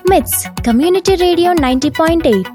మిట్స్ community radio ninety point eight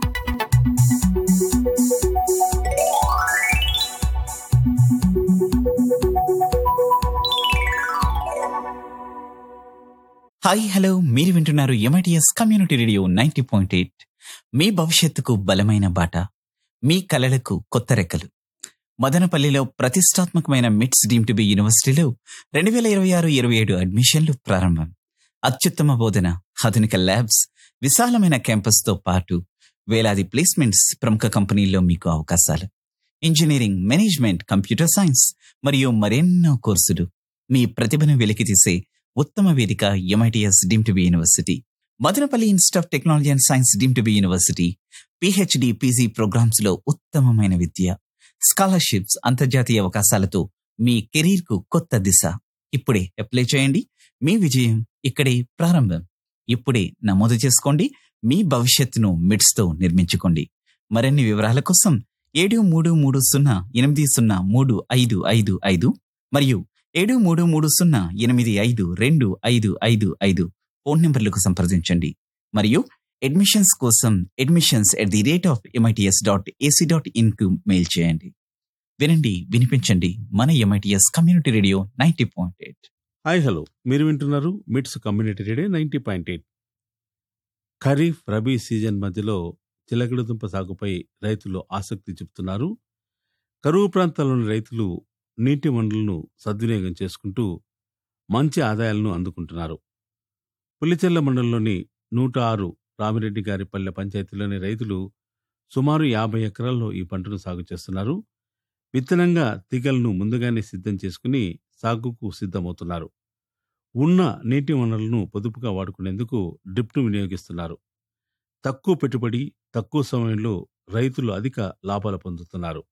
hi hello మీరు వింటున్నారు MITS community radio ninety point eight మీ భవిష్యత్తుకు బలమైన బాట మీ కలలకు కొత్త రెక్కలు మదనపల్లిలో ప్రతిష్టాత్మకమైన మిట్స్ డీమ్ టు బి యూనివర్సిటీలో రెండు వేల ఇరవై ఆరు ఇరవై ఏడు అడ్మిషన్లు ప్రారంభం అత్యుత్తమ బోధన ఆధునిక ల్యాబ్స్ విశాలమైన క్యాంపస్తో పాటు వేలాది ప్లేస్మెంట్స్ ప్రముఖ కంపెనీల్లో మీకు అవకాశాలు ఇంజనీరింగ్ మేనేజ్మెంట్ కంప్యూటర్ సైన్స్ మరియు మరెన్నో కోర్సులు మీ ప్రతిభను వెలికితీసే ఉత్తమ వేదిక MITS deem to be university Madanapalle institute of technology and science deem to be university PhD PG programmes లో ఉత్తమమైన విద్య స్కాలర్షిప్స్ అంతర్జాతీయ అవకాశాలతో మీ కెరీర్ కు కొత్త దిశ ఇప్పుడే అప్లై చేయండి మీ విజయం ఇక్కడే ప్రారంభం ఇప్పుడే నమోదు చేసుకోండి మీ భవిష్యత్తును మిడ్స్ తో నిర్మించుకోండి మరిన్ని వివరాల కోసం ఏడు మూడు మూడు సున్నా ఎనిమిది సున్నా మూడు ఐదు ఐదు ఐదు మరియు ఏడు మూడు మూడు సున్నా ఎనిమిది ఐదు రెండు ఐదు ఐదు ఐదు ఫోన్ నంబర్లకు సంప్రదించండి మరియు అడ్మిషన్స్ కోసం admissions at the rate of MITS dot AC dot in కు మెయిల్ చేయండి వినండి వినిపించండి మన MITS community radio ninety point eight hi hello మీరు వింటున్నారు MITS community radio ninety point eight kharif rabi season మధ్యలో చిలకడదుంప సాగుపై రైతులు ఆసక్తి చూపుతున్నారు కరువు ప్రాంతాల్లోని రైతులు నీటి వనరులను సద్వినియోగం చేసుకుంటూ మంచి ఆదాయాలను అందుకుంటున్నారు పులిచెర్ల మండలంలోని నూట ఆరు రామిరెడ్డి గారి పల్లె పంచాయతీలోని రైతులు సుమారు యాభై ఎకరాల్లో ఈ పంటను సాగు చేస్తున్నారు విత్తనంగా తీగలను ముందుగానే సిద్ధం చేసుకుని సాగుకు సిద్ధమవుతున్నారు ఉన్న నీటి వనరులను పొదుపుగా వాడుకునేందుకు డ్రిప్ను వినియోగిస్తున్నారు తక్కువ పెట్టుబడి తక్కువ సమయంలో రైతులు అధిక లాభాలు పొందుతున్నారు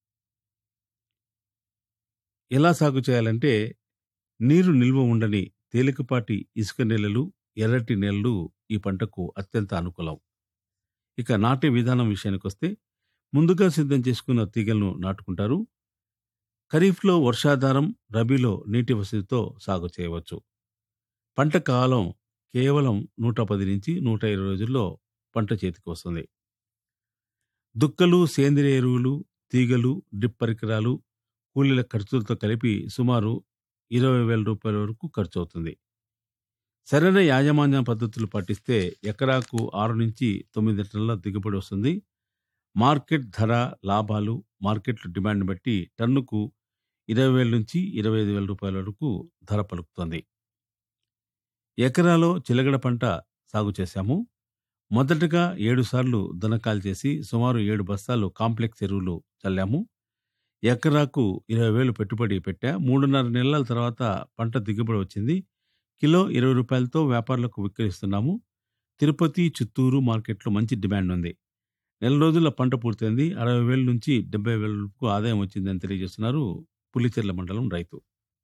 ఎలా సాగు చేయాలంటే నీరు నిల్వ ఉండని తేలికపాటి ఇసుక నేలలు ఎర్రటి నేలలు ఈ పంటకు అత్యంత అనుకూలం ఇక నాటే విధానం విషయానికొస్తే ముందుగా సిద్ధం చేసుకున్న తీగలను నాటుకుంటారు ఖరీఫ్లో వర్షాధారం రబీలో నీటి వసతితో సాగు చేయవచ్చు పంట కాలం కేవలం నూట పది నుంచి నూట ఇరవై రోజుల్లో పంట చేతికి వస్తుంది దుక్కలు సేంద్రియ ఎరువులు తీగలు డ్రిప్ పరికరాలు కూలీల ఖర్చులతో కలిపి సుమారు ఇరవై వేల రూపాయల వరకు ఖర్చు అవుతుంది సరైన యాజమాన్య పద్ధతులు పాటిస్తే ఎకరాకు ఆరు నుంచి తొమ్మిది టన్నుల దిగుబడి వస్తుంది మార్కెట్ ధర లాభాలు మార్కెట్ డిమాండ్ బట్టి టన్నుకు ఇరవై వేల నుంచి ఇరవై ఐదు వేల రూపాయల వరకు ధర పలుకుతుంది ఎకరాలో చిలగడ పంట సాగు చేశాము మొదటగా ఏడు సార్లు దునకాలు చేసి సుమారు ఏడు బస్తాలు కాంప్లెక్స్ ఎరువులు చల్లాము ఎకరాకు ఇరవై వేలు పెట్టుబడి పెట్టా మూడున్నర నెలల తర్వాత పంట దిగుబడి వచ్చింది కిలో ఇరవై రూపాయలతో వ్యాపారులకు విక్రయిస్తున్నాము తిరుపతి చిత్తూరు మార్కెట్లో మంచి డిమాండ్ ఉంది నెల రోజుల పంట పూర్తయింది అరవై వేల నుంచి డెబ్బై వేల వరకు ఆదాయం వచ్చిందని తెలియజేస్తున్నారు పులిచెర్ల మండలం రైతు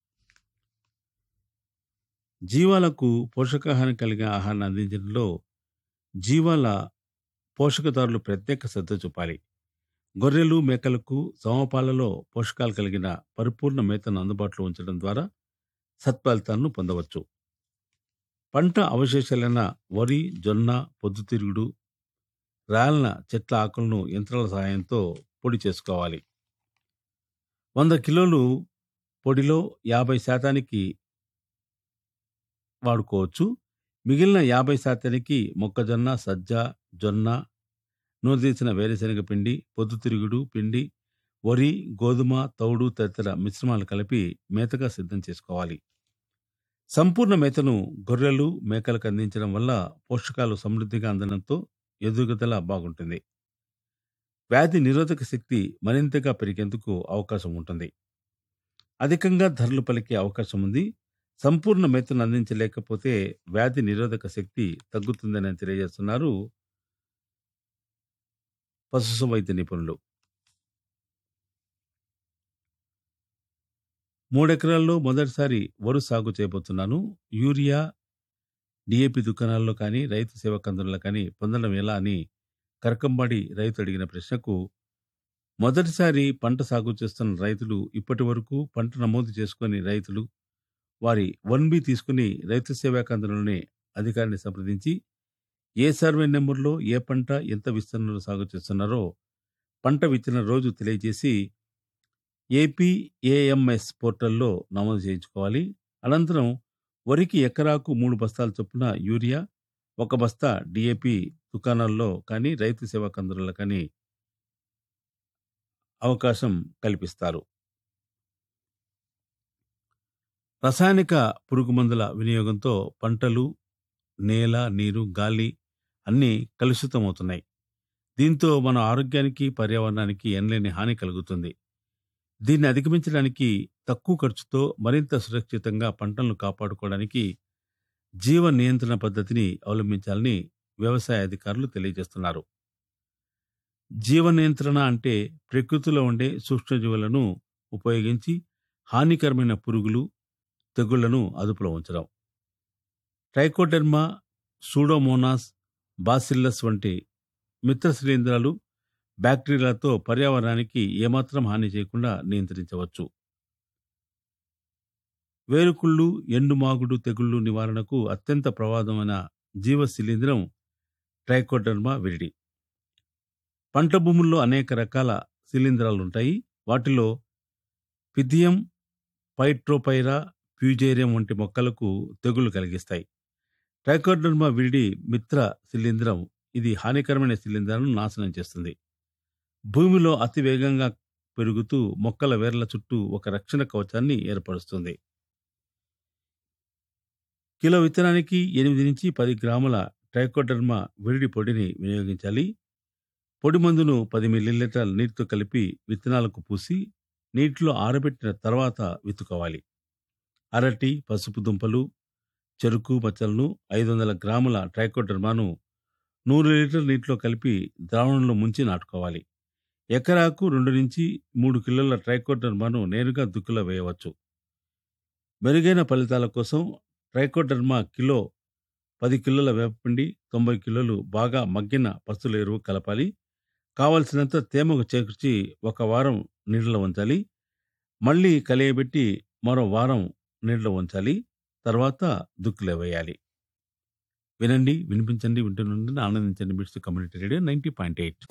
జీవాలకు పోషకాహారం కలిగిన ఆహారాన్ని అందించడంలో జీవాల పోషకదారులు ప్రత్యేక శ్రద్ధ చూపాలి గొర్రెలు మేకలకు సమపాలలో పోషకాలు కలిగిన పరిపూర్ణ మేతను అందుబాటులో ఉంచడం ద్వారా సత్ఫలితాలను పొందవచ్చు పంట అవశేషాలైన వరి జొన్న పొద్దుతిరుగుడు రాలిన చెట్ల ఆకులను యంత్రాల సహాయంతో పొడి చేసుకోవాలి వంద కిలోలు పొడిలో యాభై శాతానికి వాడుకోవచ్చు మిగిలిన యాభై శాతానికి మొక్కజొన్న సజ్జ జొన్న నూనెతీసిన వేరుశనగ పిండి పొద్దుతిరుగుడు పిండి వరి గోధుమ తౌడు తదితర మిశ్రమాలు కలిపి మేతగా సిద్ధం చేసుకోవాలి సంపూర్ణ మేతను గొర్రెలు మేకలకు అందించడం వల్ల పోషకాలు సమృద్ధిగా అందడంతో ఎదుగుదల బాగుంటుంది వ్యాధి నిరోధక శక్తి మరింతగా పెరిగేందుకు అవకాశం ఉంటుంది అధికంగా ధరలు పలికే అవకాశం ఉంది సంపూర్ణ మేతను అందించలేకపోతే వ్యాధి నిరోధక శక్తి తగ్గుతుందని తెలియజేస్తున్నారు పశుసంవైద్య నిపుణులు మూడెకరాల్లో మొదటిసారి వరు సాగు చేయబోతున్నాను యూరియా డిఏపి దుకాణాల్లో కానీ రైతు సేవా కేంద్రంలో కానీ పొందడం ఎలా అని కరకంబాడి రైతు అడిగిన ప్రశ్నకు మొదటిసారి పంట సాగు చేస్తున్న రైతులు ఇప్పటి వరకు పంట నమోదు చేసుకుని రైతులు వారి వన్ బి తీసుకుని రైతు సేవా కేంద్రంలోనే అధికారిని సంప్రదించి ఏ సర్వే నెంబర్లో ఏ పంట ఎంత విస్తీర్ణంలో సాగు చేస్తున్నారో పంట విత్తిన రోజు తెలియజేసి ఏపీఏఎంఎస్ పోర్టల్లో నమోదు చేయించుకోవాలి అనంతరం వరికి ఎకరాకు మూడు బస్తాల చొప్పున యూరియా ఒక బస్తా డిఏపి దుకాణాల్లో కానీ రైతు సేవా కేంద్రాల్లో కానీ అవకాశం కల్పిస్తారు రసాయనిక పురుగు మందుల వినియోగంతో పంటలు నేల నీరు గాలి అన్నీ కలుషితమవుతున్నాయి దీంతో మన ఆరోగ్యానికి పర్యావరణానికి ఎనలేని హాని కలుగుతుంది దీన్ని అధిగమించడానికి తక్కువ ఖర్చుతో మరింత సురక్షితంగా పంటలను కాపాడుకోవడానికి జీవ నియంత్రణ పద్ధతిని అవలంబించాలని వ్యవసాయ అధికారులు తెలియజేస్తున్నారు జీవ నియంత్రణ అంటే ప్రకృతిలో ఉండే సూక్ష్మజీవులను ఉపయోగించి హానికరమైన పురుగులు తెగుళ్లను అదుపులో ఉంచడం ట్రైకోడెర్మా సూడోమోనాస్ బాసిల్లస్ వంటి మిత్ర శిలీంధ్రాలు బ్యాక్టీరియాలతో పర్యావరణానికి ఏమాత్రం హాని చేయకుండా నియంత్రించవచ్చు వేరుకుళ్ళు ఎండుమాగుడు తెగుళ్ళు నివారణకు అత్యంత ప్రమాదమైన జీవ శిలీంధ్రం ట్రైకోడర్మా విరిడి పంట భూముల్లో అనేక రకాల శిలీంధ్రాలు ఉంటాయి వాటిలో పిథియం పైట్రోపైరా ఫ్యూజేరియం వంటి మొక్కలకు తెగుళ్లు కలిగిస్తాయి ట్రైకోడర్మా విరిడి మిత్ర శిలీంధ్రం ఇది హానికరమైన శిలీంధ్రాలను నాశనం చేస్తుంది భూమిలో అతి వేగంగా పెరుగుతూ మొక్కల వేర్ల చుట్టూ ఒక రక్షణ కవచాన్ని ఏర్పరుస్తుంది కిలో విత్తనానికి ఎనిమిది నుంచి పది గ్రాముల ట్రైకోడర్మా విరిడి పొడిని వినియోగించాలి పొడి మందును పది మిల్లీలీటర్ల నీటితో కలిపి విత్తనాలకు పూసి నీటిలో ఆరబెట్టిన తర్వాత విత్తుకోవాలి అరటి పసుపు దుంపలు చెరుకు మచ్చలను ఐదు వందల గ్రాముల ట్రైకోడర్మాను నూరు లీటర్ నీటిలో కలిపి ద్రావణంలో ముంచి నాటుకోవాలి ఎకరాకు రెండు నుంచి మూడు కిలోల ట్రైకోడర్మాను నేరుగా దుక్కులో వేయవచ్చు మెరుగైన ఫలితాల కోసం ట్రైకోడర్మా కిలో పది కిలోల వేపపిండి తొంభై కిలోలు బాగా మగ్గిన పస్తుల ఎరువు కలపాలి కావలసినంత తేమకు చేకూర్చి ఒక వారం నీళ్ళలో ఉంచాలి మళ్ళీ కలియబెట్టి మరో వారం నీళ్ళలో ఉంచాలి తర్వాత దుక్కులో వేయాలి వినండి వినిపించండి వింటున్నండి ఆనందించండి MITS community radio ninety point eight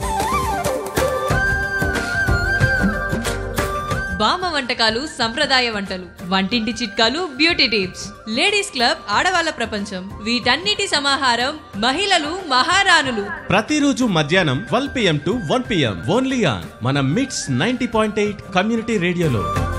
బామ్మ వంటకాలు సంప్రదాయ వంటలు వంటింటి చిట్కాలు బ్యూటీ టిప్స్ లేడీస్ క్లబ్ ఆడవాళ్ళ ప్రపంచం వీటన్నిటి సమాహారం మహిళలు మహారాణులు ప్రతిరోజు మధ్యాహ్నం twelve PM to one PM only on మన MITS ninety point eight community రేడియోలో